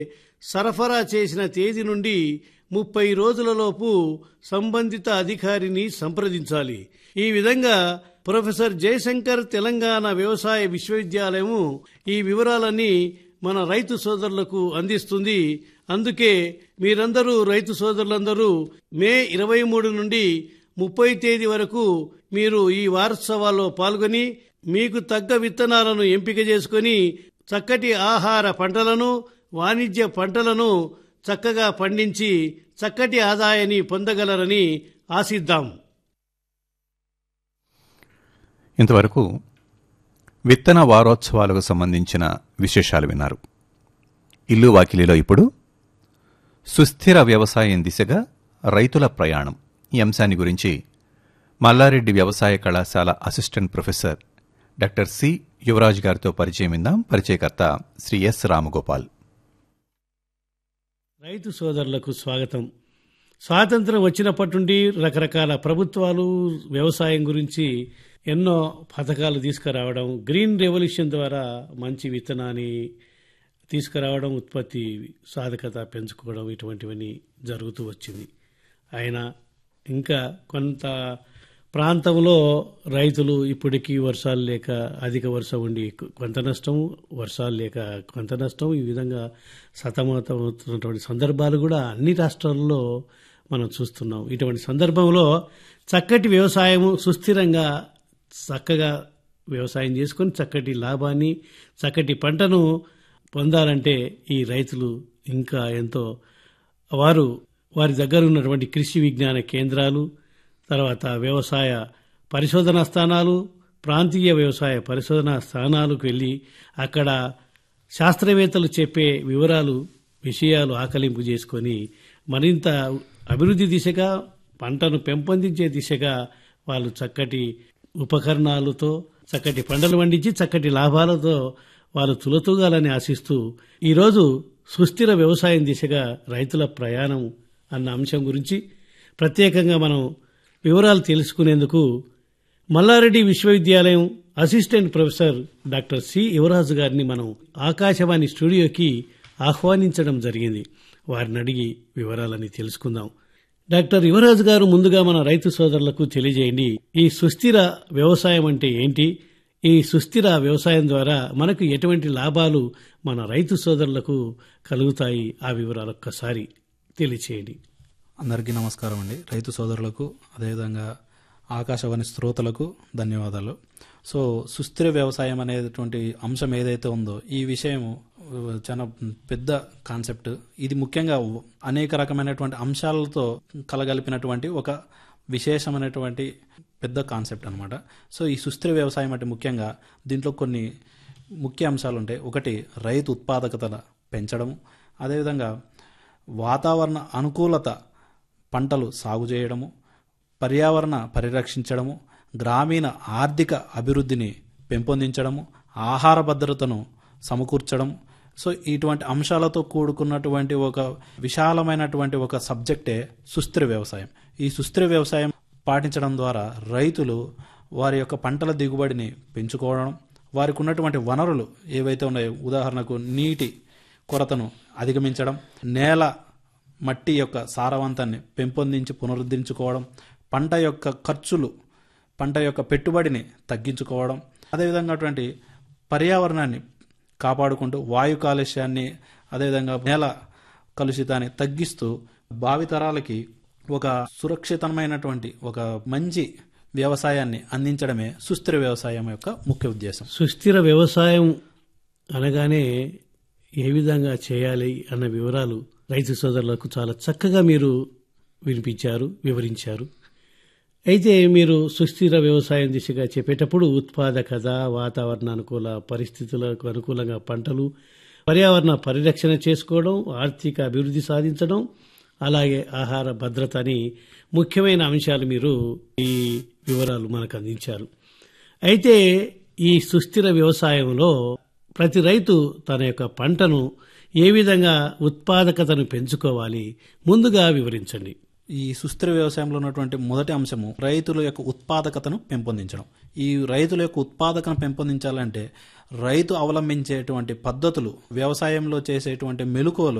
సరఫరా చేసిన తేదీ నుండి ముప్పై రోజులలోపు సంబంధిత అధికారిని సంప్రదించాలి ఈ విధంగా ప్రొఫెసర్ జయశంకర్ తెలంగాణ వ్యవసాయ విశ్వవిద్యాలయము ఈ వివరాలన్నీ మన రైతు సోదరులకు అందిస్తుంది అందుకే మీరందరూ రైతు సోదరులందరూ మే ఇరవై మూడు నుండి ముప్పై తేదీ వరకు మీరు ఈ వారోత్సవాల్లో పాల్గొని మీకు తగ్గ విత్తనాలను ఎంపిక చేసుకొని చక్కటి ఆహార పంటలను వాణిజ్య పంటలను చక్కగా పండించి చక్కటి ఆదాయాన్ని పొందగలరని ఆశిద్దాం ఇంతవరకు విత్తన వారోత్సవాలకు సంబంధించిన విశేషాలు విన్నారు ఇల్లు వాకిలిలో ఇప్పుడు సుస్థిర వ్యవసాయం దిశగా రైతుల ప్రయాణం ఈ అంశాన్ని గురించి మల్లారెడ్డి వ్యవసాయ కళాశాల assistant professor doctor C Yuvaraj గారితో పరిచయం విందాం పరిచయకర్త శ్రీ ఎస్ రామగోపాల్ రైతు సోదరులకు స్వాగతం స్వాతంత్రం వచ్చినప్పటి నుండి రకరకాల ప్రభుత్వాలు వ్యవసాయం గురించి ఎన్నో పథకాలు తీసుకురావడం గ్రీన్ రెవల్యూషన్ ద్వారా మంచి విత్తనాన్ని తీసుకురావడం ఉత్పత్తి సాధకత పెంచుకోవడం ఇటువంటివన్నీ జరుగుతూ వచ్చింది అయినా ఇంకా కొంత ప్రాంతంలో రైతులు ఇప్పటికీ వర్షాలు లేక అధిక వర్షం ఉండి కొంత నష్టం వర్షాలు లేక కొంత నష్టం ఈ విధంగా సతమతమవుతున్నటువంటి సందర్భాలు కూడా అన్ని రాష్ట్రాల్లో మనం చూస్తున్నాం ఇటువంటి సందర్భంలో చక్కటి వ్యవసాయము సుస్థిరంగా చక్కగా వ్యవసాయం చేసుకొని చక్కటి లాభాన్ని చక్కటి పంటను పొందాలంటే ఈ రైతులు ఇంకా ఎంతో వారు వారి దగ్గర ఉన్నటువంటి కృషి విజ్ఞాన కేంద్రాలు తర్వాత వ్యవసాయ పరిశోధనా స్థానాలు ప్రాంతీయ వ్యవసాయ పరిశోధనా స్థానాలకు వెళ్ళి అక్కడ శాస్త్రవేత్తలు చెప్పే వివరాలు విషయాలు ఆకలింపు చేసుకొని మరింత అభివృద్ధి దిశగా పంటను పెంపొందించే దిశగా వాళ్ళు చక్కటి ఉపకరణాలతో చక్కటి పంటలు పండించి చక్కటి లాభాలతో వాళ్ళు తులతూగాలని ఆశిస్తూ ఈరోజు సుస్థిర వ్యవసాయం దిశగా రైతుల ప్రయాణం అన్న అంశం గురించి ప్రత్యేకంగా మనం వివరాలు తెలుసుకునేందుకు మల్లారెడ్డి విశ్వవిద్యాలయం అసిస్టెంట్ ప్రొఫెసర్ డాక్టర్ సి యువరాజు గారిని మనం ఆకాశవాణి స్టూడియోకి ఆహ్వానించడం జరిగింది వారిని అడిగి వివరాలని తెలుసుకుందాం డాక్టర్ యువరాజు గారు ముందుగా మన రైతు సోదరులకు తెలియజేయండి ఈ సుస్థిర వ్యవసాయం అంటే ఏంటి ఈ సుస్థిర వ్యవసాయం ద్వారా మనకు ఎటువంటి లాభాలు మన రైతు సోదరులకు కలుగుతాయి ఆ వివరాలు ఒక్కసారి తెలియచేయండి అందరికీ నమస్కారం అండి రైతు సోదరులకు అదేవిధంగా ఆకాశవాణి శ్రోతలకు ధన్యవాదాలు సో సుస్థిర వ్యవసాయం అనేటువంటి అంశం ఏదైతే ఉందో ఈ విషయం ఆ, చాలా పెద్ద కాన్సెప్ట్ ఇది ముఖ్యంగా అనేక రకమైనటువంటి అంశాలతో కలగలిపినటువంటి ఒక విశేషమైనటువంటి పెద్ద కాన్సెప్ట్ అనమాట సో ఈ సుస్థిర వ్యవసాయం అంటే ముఖ్యంగా దీంట్లో కొన్ని ముఖ్య అంశాలు ఉంటాయి ఒకటి రైతు ఉత్పాదకత పెంచడం అదేవిధంగా వాతావరణ అనుకూలత పంటలు సాగు చేయడము పర్యావరణ పరిరక్షించడము గ్రామీణ ఆర్థిక అభివృద్ధిని పెంపొందించడము ఆహార భద్రతను సమకూర్చడం సో ఇటువంటి అంశాలతో కూడుకున్నటువంటి ఒక విశాలమైనటువంటి ఒక సబ్జెక్టే సుస్థిర వ్యవసాయం ఈ సుస్థిర వ్యవసాయం పాటించడం ద్వారా రైతులు వారి యొక్క పంటల దిగుబడిని పెంచుకోవడం వారికి ఉన్నటువంటి వనరులు ఏవైతే ఉన్నాయో ఉదాహరణకు నీటి కొరతను అధిగమించడం నేల మట్టి యొక్క సారవంతాన్ని పెంపొందించి పునరుద్ధరించుకోవడం పంట యొక్క ఖర్చులు పంట యొక్క పెట్టుబడిని తగ్గించుకోవడం అదేవిధంగా అటువంటి పర్యావరణాన్ని కాపాడుకుంటూ వాయు కాలుష్యాన్ని అదేవిధంగా నేల కలుషితాన్ని తగ్గిస్తూ భావితరాలకి ఒక సురక్షితమైనటువంటి ఒక మంచి వ్యవసాయాన్ని అందించడమే సుస్థిర వ్యవసాయం యొక్క ముఖ్య ఉద్దేశం సుస్థిర వ్యవసాయం అనగానే ఏ విధంగా చేయాలి అన్న వివరాలు రైతు సోదరులకు చాలా చక్కగా మీరు వినిపించారు వివరించారు అయితే మీరు సుస్థిర వ్యవసాయం దిశగా చెప్పేటప్పుడు ఉత్పాదకత వాతావరణ అనుకూల పరిస్థితులకు అనుకూలంగా పంటలు పర్యావరణ పరిరక్షణ చేసుకోవడం ఆర్థిక అభివృద్ధి సాధించడం అలాగే ఆహార భద్రత అని ముఖ్యమైన అంశాలు మీరు ఈ వివరాలు మనకు అందించారు అయితే ఈ సుస్థిర వ్యవసాయంలో ప్రతి రైతు తన యొక్క పంటను ఏ విధంగా ఉత్పాదకతను పెంచుకోవాలి ముందుగా వివరించండి ఈ సుస్థిర వ్యవసాయంలో ఉన్నటువంటి మొదటి అంశము రైతుల యొక్క ఉత్పాదకతను పెంపొందించడం ఈ రైతుల యొక్క ఉత్పాదకను పెంపొందించాలంటే రైతు అవలంబించేటువంటి పద్ధతులు వ్యవసాయంలో చేసేటువంటి మెలకువలు